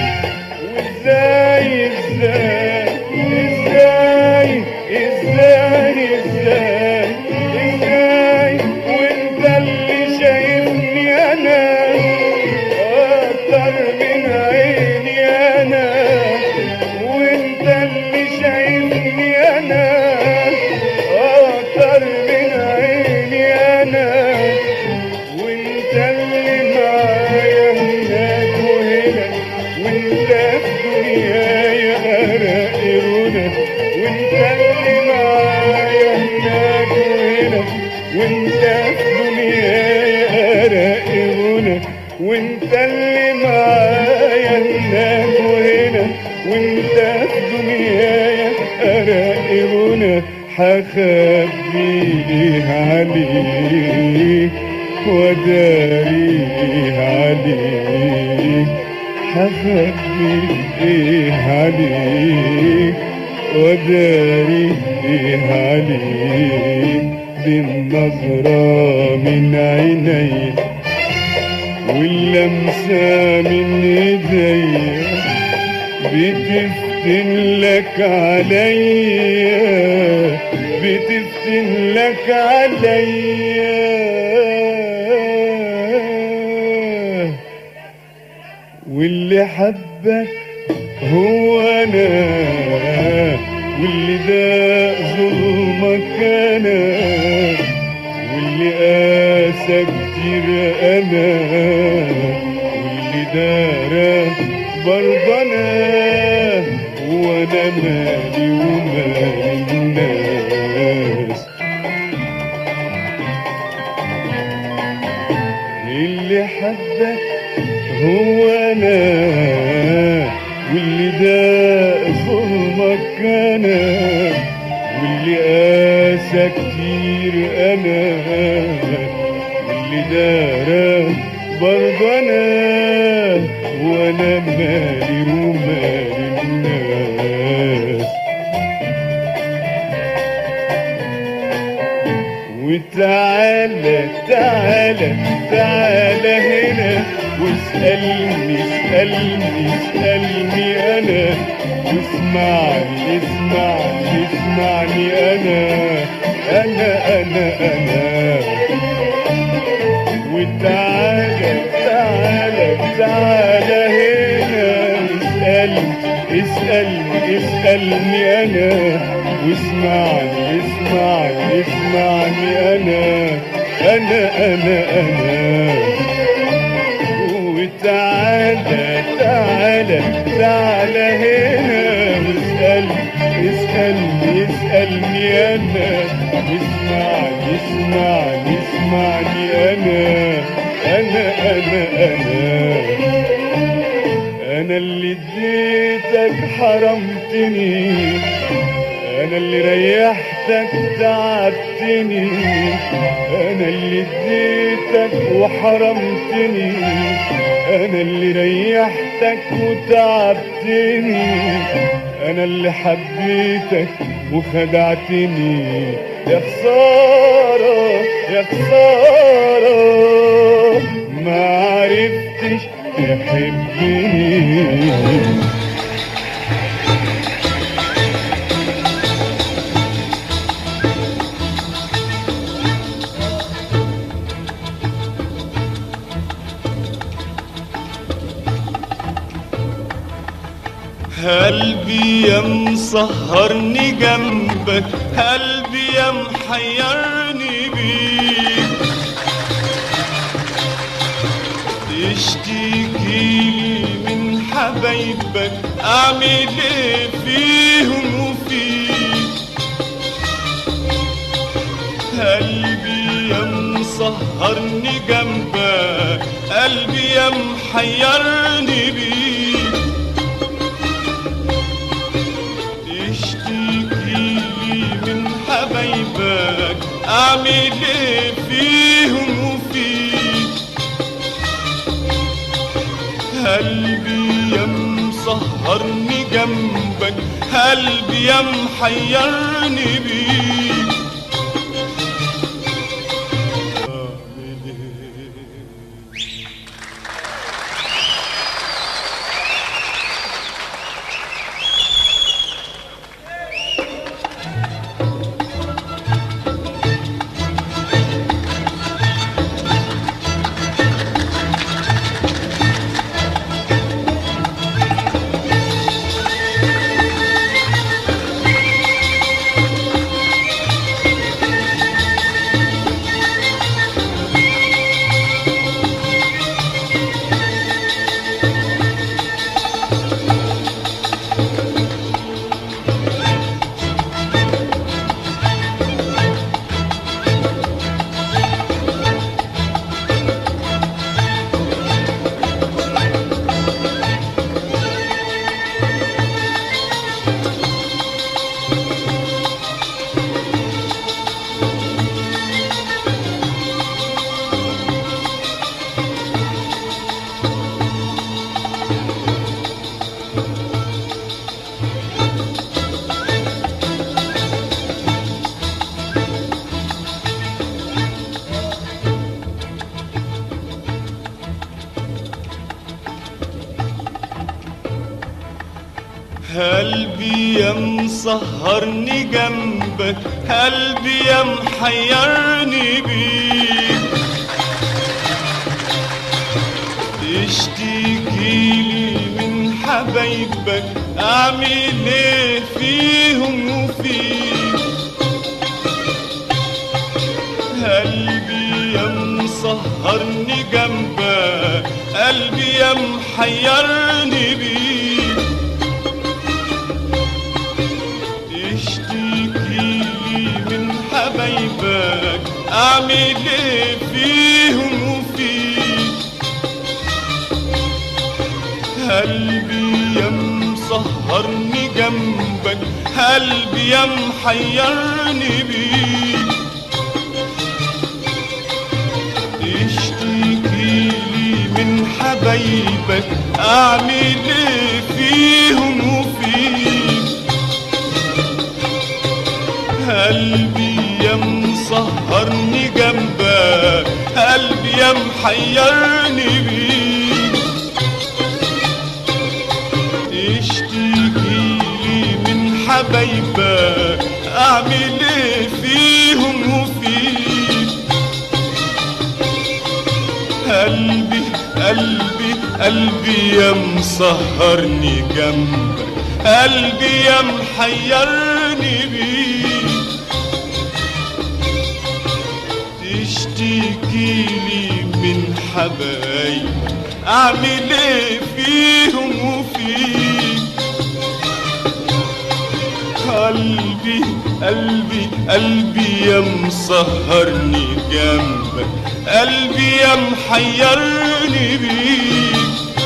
وازاي ازاي ازاي ازاي ازاي ازاي وانت اللي شايفني انا اكتر من عيني انا وانت اللي شايفني انا اكتر من عيني انا وانت اللي معايا هناك وهنا وانت في دنيايا اراقي هنا وانت اللي معايا هناك وهنا وانت في دنيايا اراقي هنا وانت اللي معايا هناك وهنا وانت في دنيايا اراقي هنا حخبيه عليك وداريه عليك حخبيه عليك وداريه عليك بالنظرة من عينيك واللمسة من ايديا بتفتح بتفتن لك عليا بتفتن لك عليا واللي حبك هو انا واللي ده ظلمك انا واللي قاسى كتير انا واللي دار برضه انا وانا مالي ومال الناس اللي حبك هو انا واللي ده ظلمك انا واللي قاسى كتير انا واللي دار برضه انا وانا مالي ومال الناس وتعالى تعالى تعالى هنا واسألني اسألني اسألني أنا واسمعني اسمعني اسمعني أنا أنا أنا أنا وتعالى تعالى تعالى هنا اسألني اسألني اسألني أنا واسمعني اسمعني اسمعني أنا أنا أنا أنا وتعالى تعالى تعالى هنا واسألني اسألني اسألني أنا اسمعني اسمعني اسمعني أنا أنا أنا أنا أنا اللي اديتك حرمتني أنا اللي ريحتك تعبتني أنا اللي اديتك وحرمتني أنا اللي ريحتك وتعبتني أنا اللي حبيتك وخدعتني يا خسارة يا خسارة ما عرفتش تحبني قلبي يا مسهرني جنبك قلبي يا محيرني بيك تشتكيلي من حبايبك اعمل ايه فيهم وفيك قلبي يا مسهرني جنبك قلبي يا محيرني بيك تشتكيلي من حبايبك اعمل ايه فيهم وفيك قلبي يا مسهرني جنبك قلبي يا محيرني بيك أعمل إيه؟ قلبي يا مسهرني جنبك قلبي يا محيرني بيك تشتكيلي من حبايبك اعمل ايه فيهم وفيك قلبي يا مسهرني جنبك قلبي يا محيرني بيك تشتكيلي من حبايبك اعمل ايه فيهم وفيك قلبي يا مسهرني جنبك قلبي يا محيرني بيك تشتكيلي من حبايبك اعمل ايه فيهم وفيك قلبي يا مسهرني جنبك قلبي يا محيرني بيك تشتكيلي من حبايبك اعمل ايه فيهم وفيك قلبي قلبي قلبي يا مسهرني جنبك قلبي يا محيرني بيك تشتكيلي من حبايبك اعمل ايه فيهم وفيك قلبي قلبي قلبي يا مسهرني جنبك قلبي يا محيرني بيك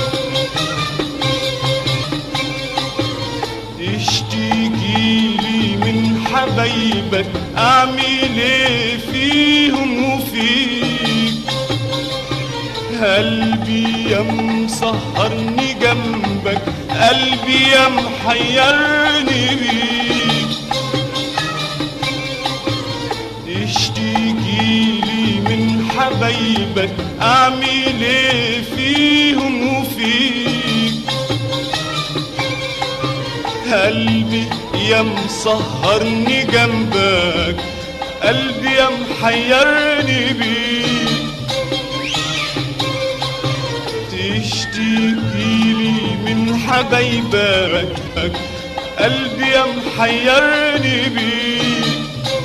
تشتكيلي من حبايبك اعمل ايه فيهم وفيك قلبي يا مسهرني جنبك قلبي يا محيرني بيك تشتكيلي من حبايبك اعمل ايه فيهم وفيك قلبي يا مسهرني جنبك قلبي يا محيرني بيك تشتكيلي من حبايبك قلبي يا محيرني بيك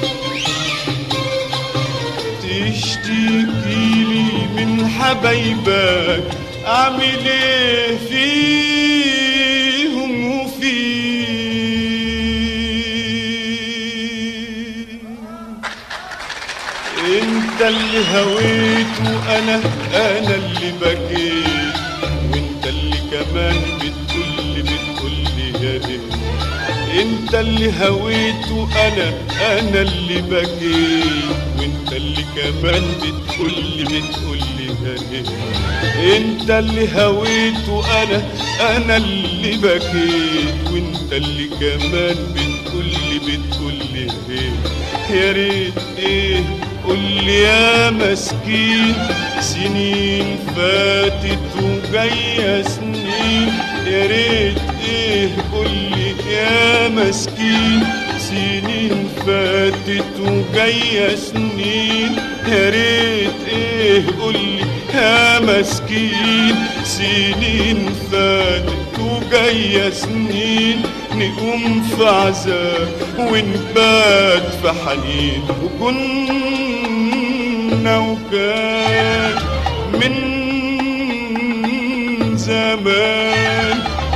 تشتكيلي من حبايبك اعمل ايه فيهم وفيك انت اللي هويت وانا انا اللي بكيت وانت اللي كمان بتقولي بتقولي يا ريت انت اللي هويت وانا انا اللي بكيت وانت اللي كمان بتقولي بتقولي يا ريت انت اللي هويت وانا انا اللي بكيت وانت اللي كمان بتقولي بتقولي يا ريت ايه قولي يا مسكين سنين فاتت وجاية سنين يا ريت ايه قولي يا مسكين سنين فاتت وجاية سنين يا ريت ايه قولي يا مسكين سنين فاتت وجاية سنين نقوم في عذاب ونبات في حنين وكنا وكان من زمان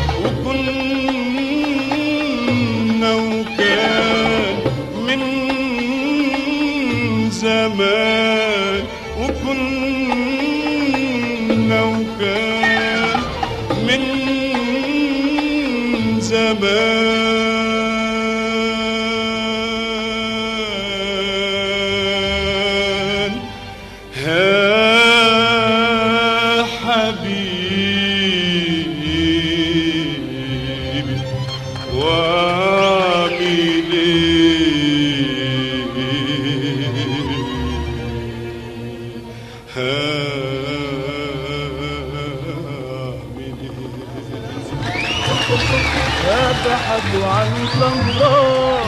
وكنا وكان من زمان وكنا وكان من زمان ها حبيبي وعامل لا تحد عن سمراء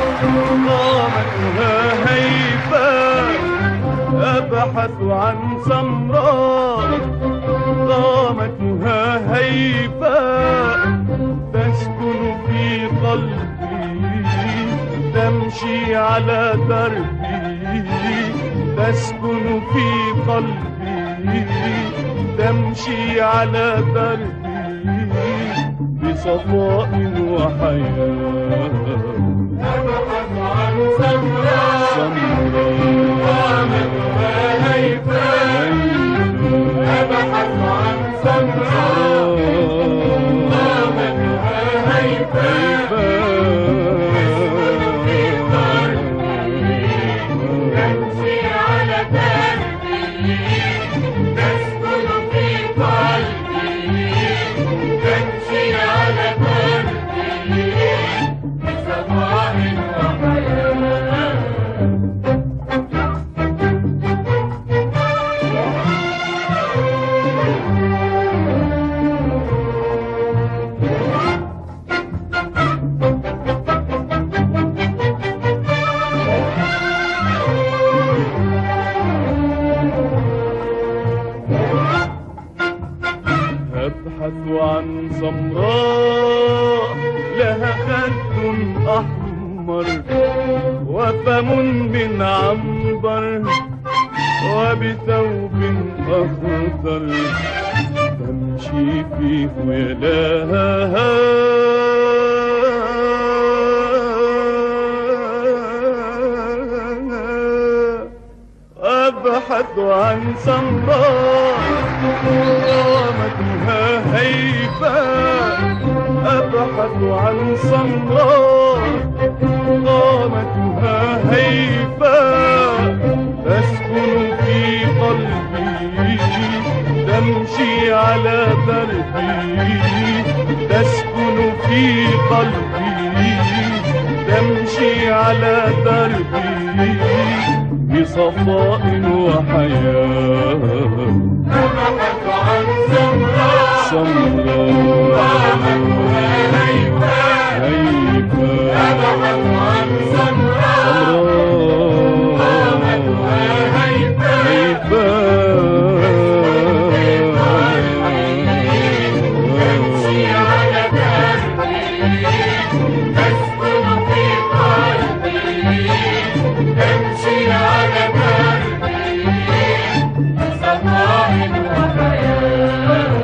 قامتها هيبة أبحث عن سمراء قامتها هيبة تسكن في قلبي تمشي على دربي تسكن في قلبي تمشي على دربي بصفاء وحياة أبحث عن سمراء سمراء قامتها هيبة أبحث عن سمراء قامتها هيبة تمشي على دربي تسكن في قلبي تمشي على دربي بصفاء وحياة أبحث عن سمراء لها خد أحمر وفم من عنبر وبثوب أخضر تمشي في خيالها أبحث عن سمراء قامتها هيبة أبحث عن سمراء قامتها هيبة تسكن في قلبي تمشي على دربي تسكن في قلبي تمشي على دربي بصفاء وحياة أبحث عن سمراء سمراء قامتها هيبة هيبة أبحث عن سمراء قامتها هيبة تمشي على دربي تسكن في قلبي تمشي على دربي بصفاء وحياة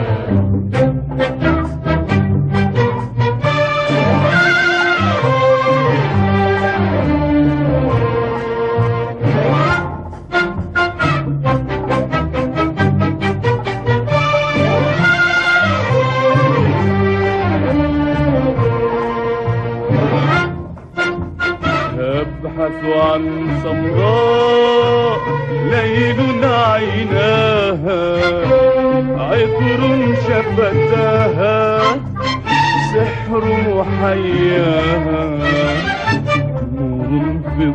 أبحث عن سمراء ليل عيناها عطر شفتاها سحر محياها نور في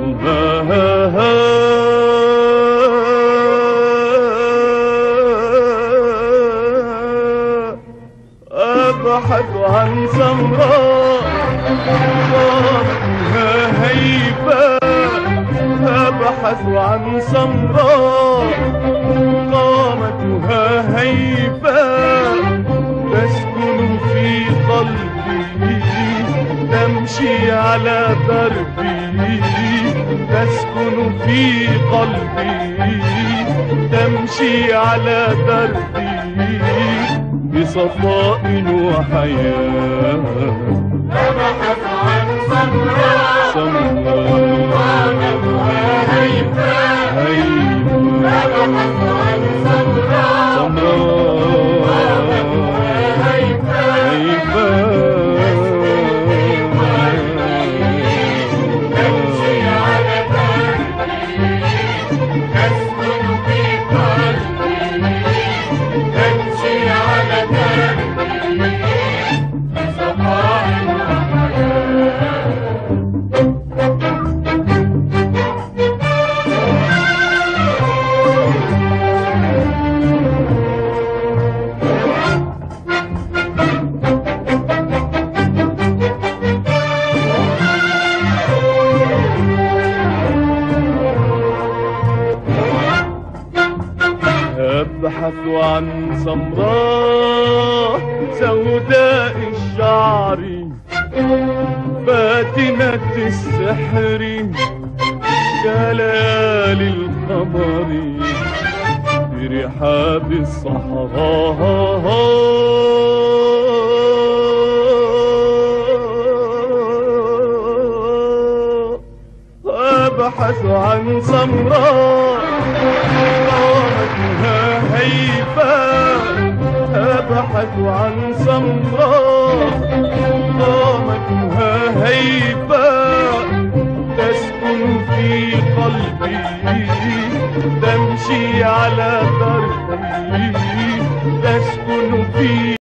ظلمها أبحث عن سمراء قامتها هيبة أبحث عن سمراء قامتها هيبة تسكن في قلبي تمشي على دربي تسكن في قلبي تمشي على دربي بصفاء وحياة أبحث عن سمراء سمراء قامتها هيبة هيبة أبحث عن سمراء سمراء قامتها هيبة تمشي على دربي تسكن في قلبي تمشي على دربي بصفاء وحياة أبحث عن سمراء سوداء الشعر فاتنة السحر كليالي القمر برحاب الصحراء أبحث عن سمراء قامتها هيفا أبحث عن سمراء قامتها هيفا تسكن في قلبي تمشي على دربي تسكن في